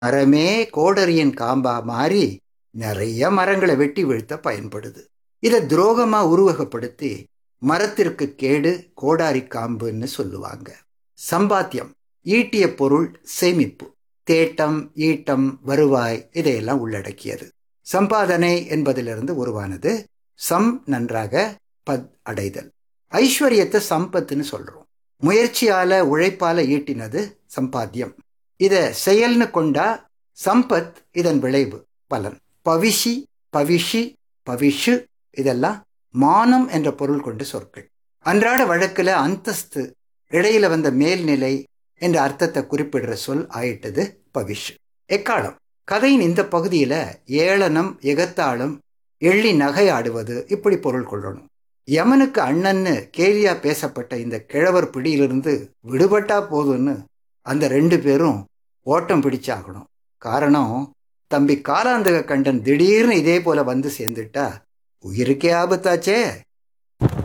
மரமே கோடரியின் காம்பா மாறி நிறைய மரங்களை வெட்டி வீழ்த்த பயன்படுது இதை துரோகமா உருவகப்படுத்தி மரத்திற்கு கேடு கோடாரி காம்புன்னு சொல்லுவாங்க சம்பாத்தியம் ஈட்டிய பொருள் சேமிப்பு தேட்டம் ஈட்டம் வருவாய் இதையெல்லாம் உள்ளடக்கியது சம்பாதனை என்பதிலிருந்து உருவானது சம் நன்றாக பத் அடைதல் ஐஸ்வர்யத்தை சம்பத்துன்னு சொல்றோம் முயற்சியால உழைப்பால ஈட்டினது சம்பாத்தியம் இத செயல்னு கொண்டா சம்பத் இதன் விளைவு பலன் பவிஷி பவிஷி பவிஷு இதெல்லாம் மானம் என்ற பொருள் கொண்ட சொற்கள் அன்றாட வழக்குல அந்தஸ்து இடையில வந்த மேல்நிலை என்ற அர்த்தத்தை குறிப்பிடுற சொல் ஆயிட்டது பவிஷ் எக்காலம் கதையின் இந்த பகுதியில ஏளனம் எகத்தாளம் எள்ளி நகையாடுவது இப்படி பொருள் கொள்ளணும் யமனுக்கு அண்ணன்னு கேலியா பேசப்பட்ட இந்த கிழவர் பிடியிலிருந்து விடுபட்டா போதும்னு அந்த ரெண்டு பேரும் ஓட்டம் பிடிச்சாகணும் காரணம் தம்பி காலாந்தக கண்டன் திடீர்னு இதே போல வந்து சேர்ந்துட்டா உயிருக்கே ஆபத்தாச்சே